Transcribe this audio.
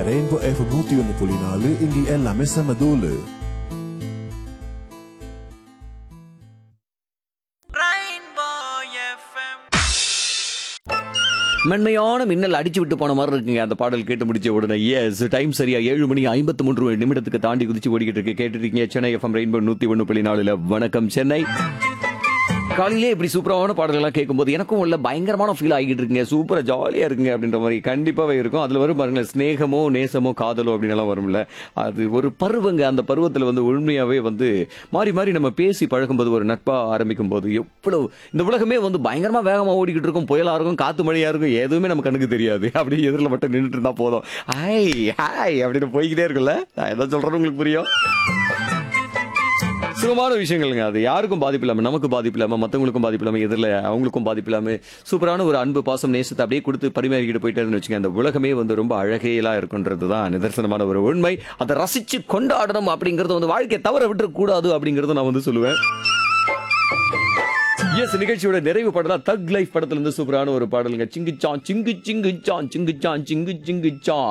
rainbow F நூத்தி ஒன்னு புள்ளி நாலு இங்க எல்லாமே செம தூளு மென்மையான மின்னல் அடிச்சு விட்டு போன மாதிரி இருக்குங்க அந்த பாடல் கேட்டு முடிச்ச உடனே எஸ் டைம் சரியா ஏழு மணி ஐம்பத்தி மூன்று நிமிடத்துக்கு தாண்டி குதிச்சு ஓடிக்கிட்டு இருக்கு கேட்டுட்டு இருக்கீங்க சென்னை எஃப்எம் ரெயின்போ நூத்தி ஒன்று புள்ளி நாலுல வணக்கம் சென்னை காலையிலே இப்படி சூப்பரான பாடல்கள்லாம் கேட்கும்போது எனக்கும் உள்ள பயங்கரமான ஃபீல் ஆகிட்டு இருக்குங்க சூப்பரா ஜாலியா இருக்குங்க அப்படின்ற மாதிரி கண்டிப்பாவே இருக்கும் அதுல வரும் பாருங்களேன் ஸ்நேகமோ நேசமோ காதலோ அப்படின்னு எல்லாம் வரும்ல அது ஒரு பருவங்க அந்த பருவத்துல வந்து உண்மையாவே வந்து மாறி மாறி நம்ம பேசி பழகும்போது ஒரு நட்பா ஆரம்பிக்கும் போது எவ்வளவு இந்த உலகமே வந்து பயங்கரமா வேகமா ஓடிக்கிட்டு இருக்கும் புயலா இருக்கும் காத்து மழையா இருக்கும் எதுவுமே நம்ம கண்ணுக்கு தெரியாது அப்படியே எதிரில் மட்டும் நின்றுட்டு இருந்தா போதும் ஹாய் ஹாய் அப்படின்னு போய்கிட்டே இருக்குல்ல நான் எதை சொல்றேன்னு உங்களுக்கு புரியும் சுகமான விஷயங்கள்ங்க அது யாருக்கும் பாதிப்பு இல்லாமல் நமக்கு பாதிப்பு இல்லாமல் மற்றவங்களுக்கும் பாதிப்பு இல்லாமல் எதிரில் அவங்களுக்கும் பாதிப்பு இல்லாமல் சூப்பரான ஒரு அன்பு பாசம் நேசத்தை அப்படியே கொடுத்து பரிமாறிக்கிட்டு போயிட்டே வச்சுங்க அந்த உலகமே வந்து ரொம்ப அழகேலாம் இருக்குன்றது தான் நிதர்சனமான ஒரு உண்மை அதை ரசிச்சு கொண்டாடணும் அப்படிங்கறது வந்து வாழ்க்கையை தவற விட்டுறக்கூடாது அப்படிங்கறத நான் வந்து சொல்லுவேன் எஸ் நிகழ்ச்சியோட நிறைவு பாடலா தக் லைஃப் படத்துல இருந்து சூப்பரான ஒரு பாடலுங்க சிங்கு சான் சிங்கு சிங்கு சான் சிங்கு சான் சிங்கு சிங்கு சான்